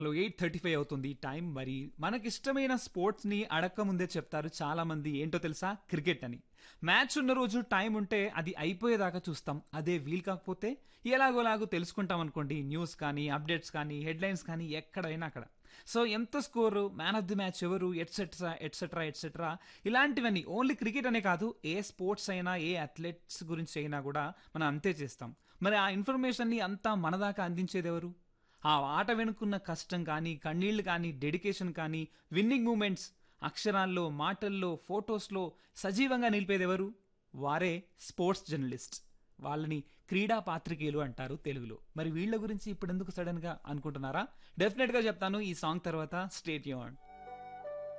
లో eight thirty five అవుతుంది time మరి మనకిష్టమైన స్పోర్ట్స్ ని అడక్క ముందే చెప్తారు చాలా మంది ఏంటో తెలుసా క్రికెట్ అని మ్యాచ్ ఉన్న రోజు టైం ఉంటే అది అయిపోయేదాకా చూస్తాం అదే వీలు కాకపోతే ఎలాగోలాగో తెలుసుకుంటాం అనుకోండి న్యూస్ కానీ అప్డేట్స్ కానీ హెడ్లైన్స్ కానీ ఎక్కడైనా అక్కడ సో ఎంత score man of the match ఎవరు ఎట్సెట్రా ఎట్సెట్రా ఎట్సెట్రా ఇలాంటివన్నీ ఓన్లీ క్రికెట్ అనే కాదు ఏ స్పోర్ట్స్ అయినా ఏ అథ్లెట్స్ గురించి అయినా కూడా మనం అంతే చేస్తాం మరి ఆ ఇన్ఫర్మేషన్ని అంతా మన దాకా అందించేది ఎవరు ఆ ఆట వెనుకున్న కష్టం కానీ కన్నీళ్లు కానీ డెడికేషన్ కానీ విన్నింగ్ మూమెంట్స్ అక్షరాల్లో మాటల్లో ఫొటోస్లో సజీవంగా నిలిపేది ఎవరు వారే స్పోర్ట్స్ జర్నలిస్ట్ వాళ్ళని క్రీడా పాత్రికేయులు అంటారు తెలుగులో మరి వీళ్ళ గురించి ఇప్పుడు ఎందుకు సడన్గా అనుకుంటున్నారా డెఫినెట్గా చెప్తాను ఈ సాంగ్ తర్వాత స్టేట్ యూన్